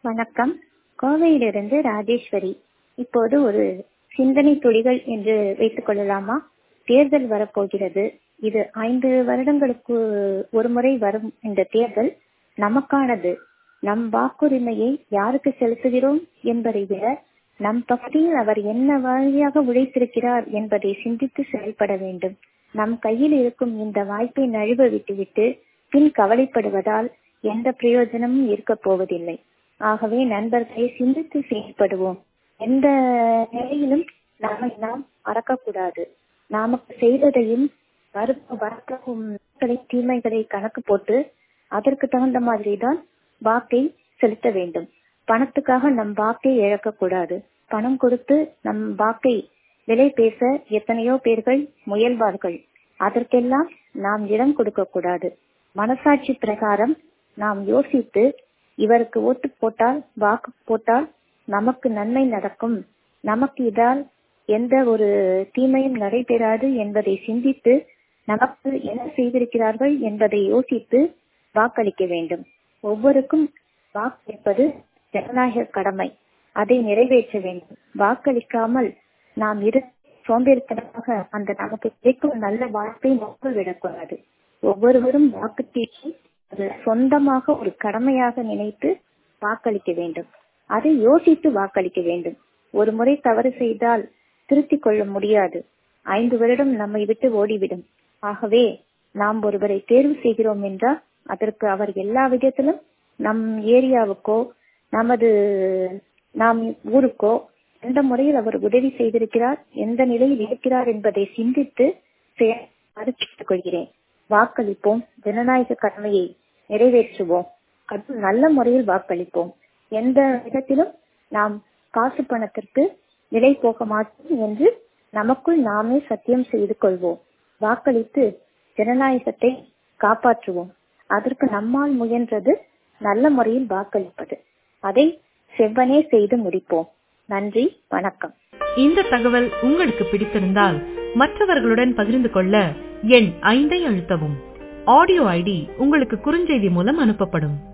வணக்கம் கோவையிலிருந்து ராஜேஸ்வரி இப்போது ஒரு சிந்தனை துளிகள் என்று வைத்துக் கொள்ளலாமா தேர்தல் வரப்போகிறது இது ஐந்து வருடங்களுக்கு ஒரு முறை வரும் இந்த தேர்தல் நமக்கானது நம் வாக்குரிமையை யாருக்கு செலுத்துகிறோம் என்பதை விட நம் பகுதியில் அவர் என்ன வழியாக உழைத்திருக்கிறார் என்பதை சிந்தித்து செயல்பட வேண்டும் நம் கையில் இருக்கும் இந்த வாய்ப்பை நழுவ விட்டுவிட்டு பின் கவலைப்படுவதால் எந்த பிரயோஜனமும் இருக்கப் போவதில்லை ஆகவே நண்பர்களை சிந்தித்து செயல்படுவோம் எந்த நிலையிலும் நம்மை நாம் மறக்கக்கூடாது நமக்கு செய்ததையும் வரப்போகும் தீமைகளை கணக்கு போட்டு அதற்கு தகுந்த மாதிரி தான் வாக்கை செலுத்த வேண்டும் பணத்துக்காக நம் வாக்கை இழக்கக்கூடாது பணம் கொடுத்து நம் வாக்கை விலை பேச எத்தனையோ பேர்கள் முயல்வார்கள் அதற்கெல்லாம் நாம் இடம் கொடுக்க கூடாது மனசாட்சி பிரகாரம் நாம் யோசித்து இவருக்கு ஓட்டு போட்டால் வாக்கு போட்டால் நமக்கு நன்மை நடக்கும் நமக்கு இதால் எந்த ஒரு தீமையும் நடைபெறாது என்பதை சிந்தித்து நமக்கு என்ன செய்திருக்கிறார்கள் என்பதை யோசித்து வாக்களிக்க வேண்டும் ஒவ்வொருக்கும் வாக்களிப்பது ஜனநாயக கடமை அதை நிறைவேற்ற வேண்டும் வாக்களிக்காமல் நாம் இரு சோம்பேறித்தனமாக அந்த நமக்கு கிடைக்கும் நல்ல வாய்ப்பை நோக்கில் விடக்கூடாது ஒவ்வொருவரும் வாக்குச்சீட்டை சொந்தமாக ஒரு கடமையாக நினைத்து வாக்களிக்க வேண்டும் அதை யோசித்து வாக்களிக்க வேண்டும் ஒரு முறை தவறு செய்தால் திருத்திக் கொள்ள முடியாது ஐந்து வருடம் நம்மை விட்டு ஓடிவிடும் ஆகவே நாம் ஒருவரை தேர்வு செய்கிறோம் என்றால் அதற்கு அவர் எல்லா விதத்திலும் நம் ஏரியாவுக்கோ நமது நாம் ஊருக்கோ எந்த முறையில் அவர் உதவி செய்திருக்கிறார் எந்த நிலையில் இருக்கிறார் என்பதை சிந்தித்து கேட்டுக் கொள்கிறேன் வாக்களிப்போம் ஜனநாயக கடமையை நிறைவேற்றுவோம் நல்ல முறையில் வாக்களிப்போம் எந்த விதத்திலும் நாம் காசு பணத்திற்கு விலை போக மாட்டோம் என்று நமக்குள் நாமே சத்தியம் செய்து கொள்வோம் வாக்களித்து ஜனநாயகத்தை காப்பாற்றுவோம் அதற்கு நம்மால் முயன்றது நல்ல முறையில் வாக்களிப்பது அதை செவ்வனே செய்து முடிப்போம் நன்றி வணக்கம் இந்த தகவல் உங்களுக்கு பிடித்திருந்தால் மற்றவர்களுடன் பகிர்ந்து கொள்ள எண் ஐந்தை அழுத்தவும் ஆடியோ ஐடி உங்களுக்கு குறுஞ்செய்தி மூலம் அனுப்பப்படும்